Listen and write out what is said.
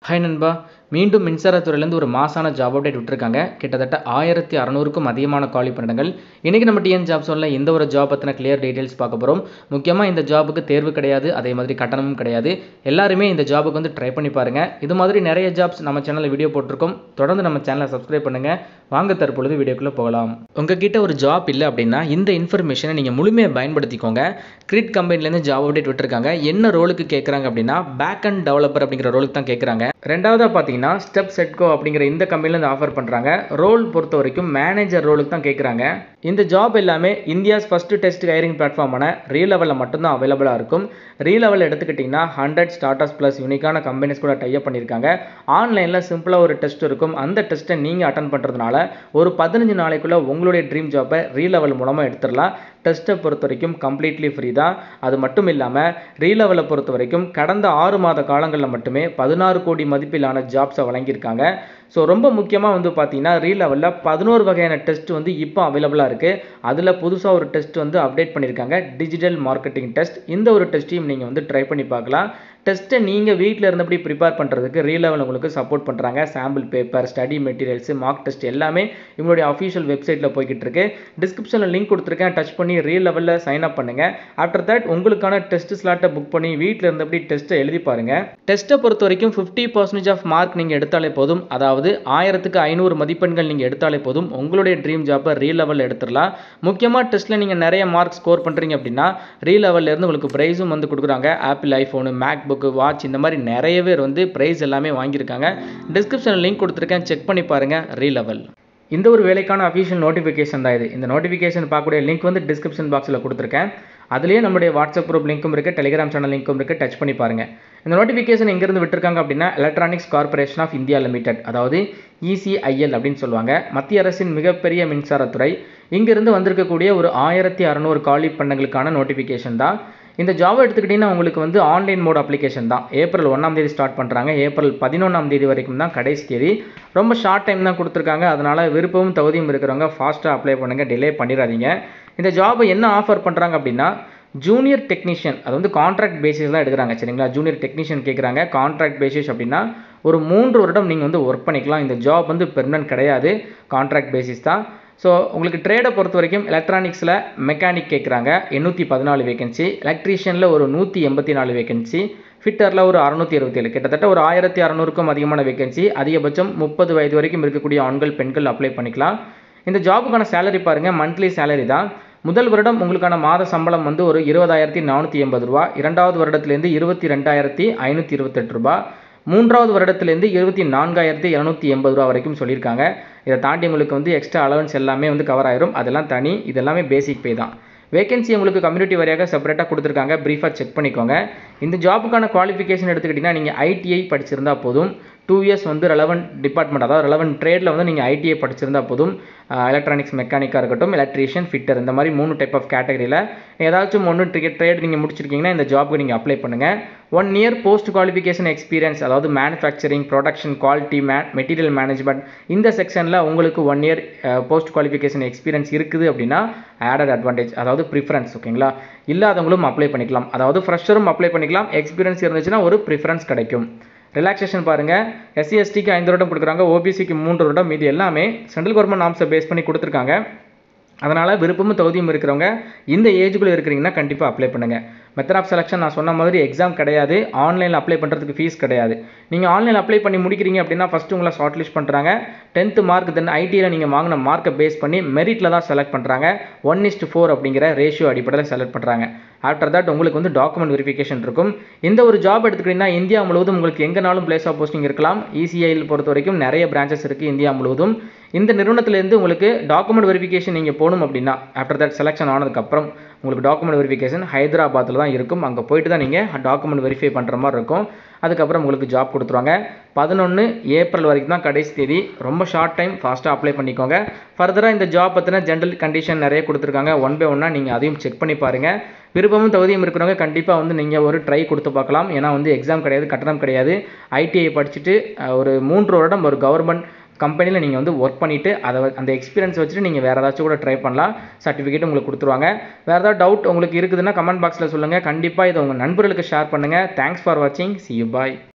hi நண்பா மீண்டும் மின்சாரத்துறையிலேருந்து ஒரு மாசான ஜாப் அப்டேட் விட்டுருக்காங்க கிட்டத்தட்ட ஆயிரத்தி அறநூறுக்கும் அதிகமான காலி பணியிடங்கள் இன்றைக்கி நம்ம டிஎன் ஜாப் சொல்ல இந்த ஒரு ஜாப் பற்றின கிளியர் டீட்டெயில்ஸ் பார்க்க போகிறோம் முக்கியமாக இந்த ஜாபுக்கு தேர்வு கிடையாது அதே மாதிரி கட்டணமும் கிடையாது எல்லாருமே இந்த ஜாபுக்கு வந்து ட்ரை பண்ணி பாருங்கள் இது மாதிரி நிறைய ஜாப்ஸ் நம்ம சேனலில் வீடியோ போட்டிருக்கோம் தொடர்ந்து நம்ம சேனலை சப்ஸ்கிரைப் பண்ணுங்கள் வாங்க தற்பொழுது வீடியோக்குள்ளே போகலாம் உங்ககிட்ட ஒரு ஜாப் இல்லை அப்படின்னா இந்த இன்ஃபர்மேஷனை நீங்கள் முழுமையாக பயன்படுத்திக்கோங்க கிரிட் கம்பெனிலேருந்து ஜாப் அப்டேட் விட்டுருக்காங்க என்ன ரோலுக்கு கேட்குறாங்க அப்படின்னா பேக் அண்ட் டெவலப்பர் அப்படிங்கிற ரோலுக்கு தான் கேட்குறாங்க ரெண்டாவதாக பார்த்தீங்கன்னா ஸ்டெப் செட்கோ அப்படிங்கிற இந்த கம்பெனிலேருந்து ஆஃபர் பண்ணுறாங்க ரோல் பொறுத்த வரைக்கும் மேனேஜர் ரோலுக்கு தான் கேட்குறாங்க இந்த ஜாப் எல்லாமே இந்தியாஸ் ஃபஸ்ட்டு டெஸ்ட் ஹைரிங் பிளாட்ஃபார்மான ரீ லெவலில் மட்டும்தான் அவைலபிளாக இருக்கும் ரீ லெவலில் எடுத்துக்கிட்டிங்கன்னா ஹண்ட்ரட் ஸ்டார்டர்ஸ் ப்ளஸ் யூனிக்கான கம்பெனிஸ் கூட டைப் பண்ணியிருக்காங்க ஆன்லைனில் சிம்பிளாக ஒரு டெஸ்ட் இருக்கும் அந்த டெஸ்ட்டை நீங்கள் அட்டன் பண்ணுறதுனால ஒரு பதினஞ்சு நாளைக்குள்ளே உங்களுடைய ட்ரீம் ஜாப்பை ரீ லெவல் மூலமாக எடுத்துடலாம் டெஸ்ட்டை பொறுத்த வரைக்கும் கம்ப்ளீட்லி ஃப்ரீ தான் அது மட்டும் இல்லாமல் ரீ லெவலை பொறுத்த வரைக்கும் கடந்த ஆறு மாத காலங்களில் மட்டுமே பதினாறு கோடி மதிப்பிலான ஜாப்ஸை வழங்கியிருக்காங்க ஸோ ரொம்ப முக்கியமாக வந்து பார்த்தீங்கன்னா ரீ லெவலில் பதினோரு வகையான டெஸ்ட் வந்து இப்போ அவைலபிளாக இருக்குது அதில் புதுசாக ஒரு டெஸ்ட் வந்து அப்டேட் பண்ணியிருக்காங்க டிஜிட்டல் மார்க்கெட்டிங் டெஸ்ட் இந்த ஒரு டெஸ்ட்டையும் நீங்கள் வந்து ட்ரை பண்ணி பார்க்கலாம் டெஸ்ட்டை நீங்கள் வீட்டில் இருந்தபடி ப்ரிப்பேர் பண்ணுறதுக்கு ரீ லெவல் உங்களுக்கு சப்போர்ட் பண்ணுறாங்க sample paper study materials mock test எல்லாமே இவங்களுடைய அஃபிஷியல் வெப்சைட்டில் போய்கிட்டு இருக்கு டிஸ்கிரிப்ஷனில் லிங்க் கொடுத்துருக்கேன் டச் பண்ணி ரீ லெவலில் சைன் அப் பண்ணுங்கள் ஆஃப்டர் தட் உங்களுக்கான டெஸ்ட் ஸ்லாட்டை புக் பண்ணி வீட்டில் இருந்தபடி டெஸ்ட்டை எழுதி பாருங்கள் டெஸ்ட்டை பொறுத்த வரைக்கும் ஃபிஃப்டி பர்சன்டேஜ் ஆஃப் மார்க் நீங்கள் எடுத்தாலே போதும் அதாவது ஆயிரத்துக்கு ஐநூறு மதிப்பெண்கள் நீங்கள் எடுத்தாலே போதும் உங்களுடைய ட்ரீம் ஜாப்பை ரீ லெவலில் எடுத்துடலாம் முக்கியமாக டெஸ்ட்டில் நீங்கள் நிறைய மார்க் ஸ்கோர் பண்ணுறீங்க அப்படின்னா ரீ லெவல்லேருந்து உங்களுக்கு ப்ரைஸும் வந்து கொடுக்குறாங்க Apple iPhone MacBook watch இந்த மாதிரி நிறைய பேர் வந்து ப்ரைஸ் எல்லாமே வாங்கியிருக்காங்க டிஸ்கிரிப்ஷனில் லிங்க் கொடுத்துருக்கேன் செக் பண்ணி பாருங்கள் ரீ லெவல் இந்த ஒரு வேலைக்கான அஃபிஷியல் நோட்டிஃபிகேஷன் தான் இது இந்த நோட்டிஃபிகேஷன் பார்க்கக்கூடிய லிங்க் வந்து டிஸ்கிரிப்ஷன் பாக்ஸில் கொடுத்துருக்கேன் அதுலேயே நம்மளுடைய வாட்ஸ்அப் குரூப் லிங்க்கும் இருக்குது டெலிகிராம் சேனல் லிங்க்கும் இருக்குது டச் பண்ணி பாருங்கள் இந்த நோட்டிஃபிகேஷன் எங்கேருந்து விட்டுருக்காங்க அப்படின்னா electronics corporation of India limited அதாவது இசிஐஎல் அப்படின்னு சொல்லுவாங்க மத்திய அரசின் மிகப்பெரிய மின்சாரத்துறை இங்கிருந்து வந்திருக்கக்கூடிய ஒரு ஆயிரத்தி அறநூறு காலி பண்ணங்களுக்கான நோட்டிஃபிகேஷன் தான் இந்த ஜாப் எடுத்துக்கிட்டிங்கன்னா உங்களுக்கு வந்து ஆன்லைன் மோட் அப்ளிகேஷன் தான் ஏப்ரல் ஒன்றாம் தேதி ஸ்டார்ட் பண்ணுறாங்க ஏப்ரல் பதினொன்றாம் தேதி வரைக்கும் தான் கடைசி தேதி ரொம்ப ஷார்ட் டைம் தான் கொடுத்துருக்காங்க அதனால் விருப்பமும் தகுதியும் இருக்கிறவங்க ஃபாஸ்ட்டாக அப்ளை பண்ணுங்கள் டிலே பண்ணிடாதீங்க இந்த ஜாபை என்ன ஆஃபர் பண்ணுறாங்க அப்படின்னா ஜூனியர் டெக்னீஷியன் அது வந்து கான்ட்ராக்ட் பேசிஸ் தான் எடுக்கிறாங்க சரிங்களா ஜூனியர் டெக்னீஷியன் கேட்குறாங்க கான்ட்ராக்ட் பேசிஸ் அப்படின்னா ஒரு மூன்று வருடம் நீங்கள் வந்து ஒர்க் பண்ணிக்கலாம் இந்த ஜாப் வந்து பெர்மனன்ட் கிடையாது கான்ட்ராக்ட் பேசிஸ் தான் ஸோ உங்களுக்கு ட்ரேடை பொறுத்த வரைக்கும் எலக்ட்ரானிக்ஸில் மெக்கானிக் கேட்குறாங்க எண்ணூற்றி பதினாலு வேகன்சி எலக்ட்ரீஷியனில் ஒரு நூற்றி எண்பத்தி நாலு வேகன்சி ஃபிட்டரில் ஒரு அறநூற்றி அறுபத்தேழு கிட்டத்தட்ட ஒரு ஆயிரத்தி அறநூறுக்கும் அதிகமான வேகன்சி அதிகபட்சம் முப்பது வயது வரைக்கும் இருக்கக்கூடிய ஆண்கள் பெண்கள் அப்ளை பண்ணிக்கலாம் இந்த ஜாபுக்கான சேலரி பாருங்கள் மந்த்லி சேலரி தான் முதல் வருடம் உங்களுக்கான மாத சம்பளம் வந்து ஒரு இருபதாயிரத்தி நானூற்றி எண்பது ரூபா இரண்டாவது வருடத்துலேருந்து இருபத்தி ரெண்டாயிரத்தி ஐநூற்றி இருபத்தெட்டு ரூபா மூன்றாவது வருடத்துலேருந்து இருபத்தி நான்காயிரத்தி இரநூத்தி எண்பது ரூபா வரைக்கும் சொல்லியிருக்காங்க இதை தாண்டி உங்களுக்கு வந்து எக்ஸ்ட்ரா அலவன்ஸ் எல்லாமே வந்து கவர் ஆயிரும் அதெல்லாம் தனி இதெல்லாமே பேசிக் பே தான் வேகன்சி உங்களுக்கு கம்யூனிட்டி வரையாக செப்பரேட்டாக கொடுத்துருக்காங்க ப்ரீஃபாக செக் பண்ணிக்கோங்க இந்த ஜாபுக்கான குவாலிஃபிகேஷன் எடுத்துக்கிட்டிங்கன்னா நீங்கள் ஐடிஐ படிச்சிருந்தா போதும் டூ இயர்ஸ் வந்து ரெலவெண்ட் டிபார்ட்மெண்ட் அதாவது ரெலவெண்ட் ட்ரேடில் வந்து நீங்கள் ஐடிஐ படிச்சிருந்தா போதும் எலக்ட்ரானிக்ஸ் மெக்கானிக்காக இருக்கட்டும் எலக்ட்ரீஷியன் ஃபிட்டர் இந்த மாதிரி மூணு டைப் ஆஃப் கேட்டகரியில் ஏதாச்சும் ஒன்று ட்ரிக்கெட் ட்ரேட் நீங்கள் முடிச்சிருக்கீங்கன்னா இந்த ஜாப்புக்கு நீங்கள் அப்ளை பண்ணுங்கள் one year post qualification experience அதாவது மேனுஃபேக்சரிங் ப்ரொடக்ஷன் குவாலிட்டி மே மெட்டீரியல் மேனேஜ்மெண்ட் இந்த செக்ஷனில் உங்களுக்கு one year post qualification experience இருக்குது அப்படின்னா ஆடட் அட்வான்டேஜ் அதாவது ப்ரிஃபரன்ஸ் ஓகேங்களா இல்லாதவங்களும் அப்ளை பண்ணிக்கலாம் அதாவது ஃப்ரெஷரும் அப்ளை பண்ணிக்கலாம் எக்ஸ்பீரியன்ஸ் இருந்துச்சுன்னா ஒரு ப்ரிஃபரன்ஸ் கிடைக்கும் ரிலாக்ஸேஷன் பாருங்கள் எஸ்சி எஸ்டிக்கு ஐந்து வருடம் கொடுக்குறாங்க ஓபிசிக்கு மூன்று வருடம் இது எல்லாமே சென்ட்ரல் கவர்மெண்ட் நாம்ஸை பேஸ் பண்ணி கொடுத்துருக்காங்க அதனால் விருப்பமும் தகுதியும் இருக்கிறவங்க இந்த ஏஜுக்குள்ளே இருக்கிறீங்கன்னா கண்டிப்பாக அப்ளை பண்ணுங்கள் மெத்தட் ஆஃப் செலெக்ஷன் நான் சொன்ன மாதிரி எக்ஸாம் கிடையாது ஆன்லைனில் அப்ளை பண்ணுறதுக்கு ஃபீஸ் கிடையாது நீங்கள் ஆன்லைனில் அப்ளை பண்ணி முடிக்கிறீங்க அப்படின்னா ஃபஸ்ட்டு உங்களை ஷார்ட் லிஸ்ட் பண்ணுறாங்க டென்த்து மார்க் தென் ஐடியில் நீங்கள் வாங்கின மார்க்கை பேஸ் பண்ணி மெரிட்டில் தான் செலக்ட் பண்ணுறாங்க ஒன் இஸ்ட் ஃபோர் அப்படிங்கிற ரேஷியோ அடிப்படையில் செலக்ட் பண்ணுறாங்க ஆஃப்டர் தட் உங்களுக்கு வந்து டாக்குமெண்ட் வெரிஃபிகேஷன் இருக்கும் இந்த ஒரு ஜாப் எடுத்துக்கிட்டிங்கன்னா இந்தியா முழுவதும் உங்களுக்கு எங்கேனாலும் பிளேஸ் ஆஃப் போஸ்டிங் இருக்கலாம் இசிஐயில் பொறுத்த வரைக்கும் நிறைய பிரான்ச்சஸ் இருக்குது இந்தியா முழுவதும் இந்த நிறுவனத்திலேருந்து உங்களுக்கு டாக்குமெண்ட் வெரிஃபிகேஷன் நீங்கள் போகணும் அப்படின்னா ஆஃப்டர் தட் செலெக்ஷன் ஆனதுக்கப்புறம் உங்களுக்கு டாக்குமெண்ட் வெரிஃபிகேஷன் ஹைதராபாத்தில் தான் இருக்கும் அங்கே போயிட்டு தான் நீங்கள் டாக்குமெண்ட் வெரிஃபை பண்ணுற மாதிரி இருக்கும் அதுக்கப்புறம் உங்களுக்கு ஜாப் கொடுத்துருவாங்க பதினொன்று ஏப்ரல் வரைக்கும் தான் கடைசி தேதி ரொம்ப ஷார்ட் டைம் ஃபாஸ்ட்டாக அப்ளை பண்ணிக்கோங்க ஃபர்தராக இந்த ஜாப் பற்றின ஜென்ரல் கண்டிஷன் நிறைய கொடுத்துருக்காங்க ஒன் பை ஒன்னாக நீங்கள் அதையும் செக் பண்ணி பாருங்கள் விருப்பமும் தகுதியும் இருக்கிறவங்க கண்டிப்பாக வந்து நீங்கள் ஒரு ட்ரை கொடுத்து பார்க்கலாம் ஏன்னா வந்து எக்ஸாம் கிடையாது கட்டணம் கிடையாது ஐடிஐ படிச்சுட்டு ஒரு மூன்று வருடம் ஒரு கவர்மெண்ட் கம்பெனியில் நீங்கள் வந்து ஒர்க் பண்ணிவிட்டு அதை அந்த எக்ஸ்பீரியன்ஸ் வச்சுட்டு நீங்கள் வேறு ஏதாச்சும் கூட ட்ரை பண்ணலாம் சர்டிஃபிகேட் உங்களுக்கு கொடுத்துருவாங்க வேறு ஏதாவது டவுட் உங்களுக்கு இருக்குதுன்னா கமெண்ட் பாக்ஸில் சொல்லுங்கள் கண்டிப்பாக இதை உங்கள் நண்பர்களுக்கு ஷேர் பண்ணுங்கள் தேங்க்ஸ் ஃபார் வாட்சிங் சி யூ பாய்